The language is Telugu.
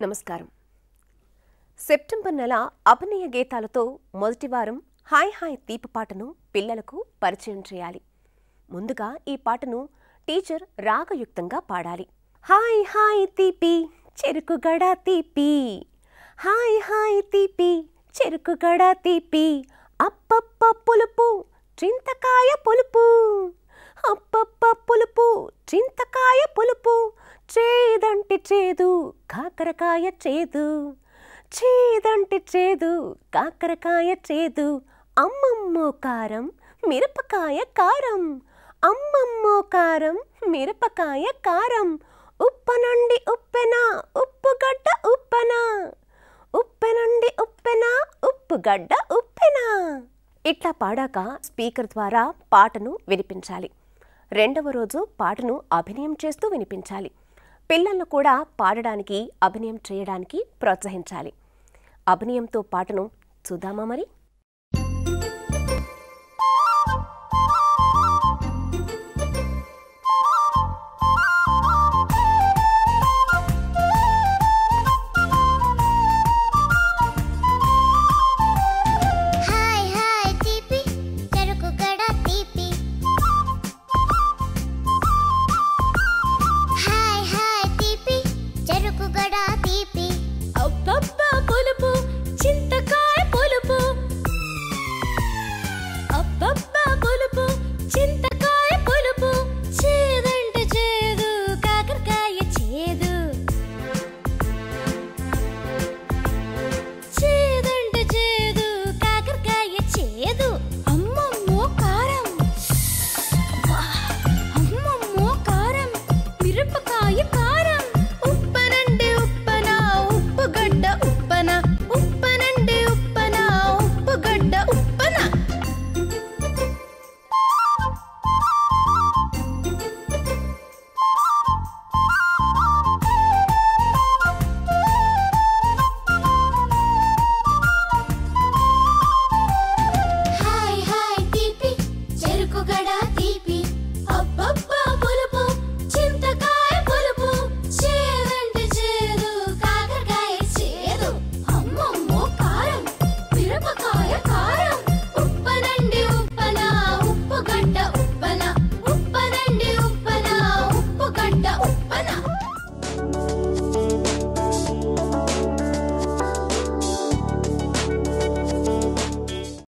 నమస్కారం సెప్టెంబర్ నెల అభినయ గీతాలతో మొదటి వారం హాయ్ హాయ్ తీప పాటను పిల్లలకు పరిచయం చేయాలి ముందుగా ఈ పాటను టీచర్ రాగయుక్తంగా పాడాలి హాయ్ హాయ్ తీపి చెరుకు గడ తీపి హాయ్ హాయ్ తీపి చెరుకు గడ తీపి అప్పప్ప పులుపు చింతకాయ పులుపు అప్పప్ప పులుపు చింతకాయ పులుపు చేదంటి చేదు కాకరకాయ చేదు చేదంటి చేదు కాకరకాయ చేదు అమ్మమ్మో కారం మిరపకాయ కారం అమ్మమ్మో కారం మిరపకాయ కారం ఉప్పనండి ఉప్పెన ఉప్పుగడ్డ ఉప్పెన ఉప్పెనండి ఉప్పెన ఉప్పుగడ్డ ఉప్పెన ఇట్లా పాడాక స్పీకర్ ద్వారా పాటను వినిపించాలి రెండవ రోజు పాటను అభినయం చేస్తూ వినిపించాలి పిల్లలను కూడా పాడడానికి అభినయం చేయడానికి ప్రోత్సహించాలి అభినయంతో పాటను చూద్దామా మరి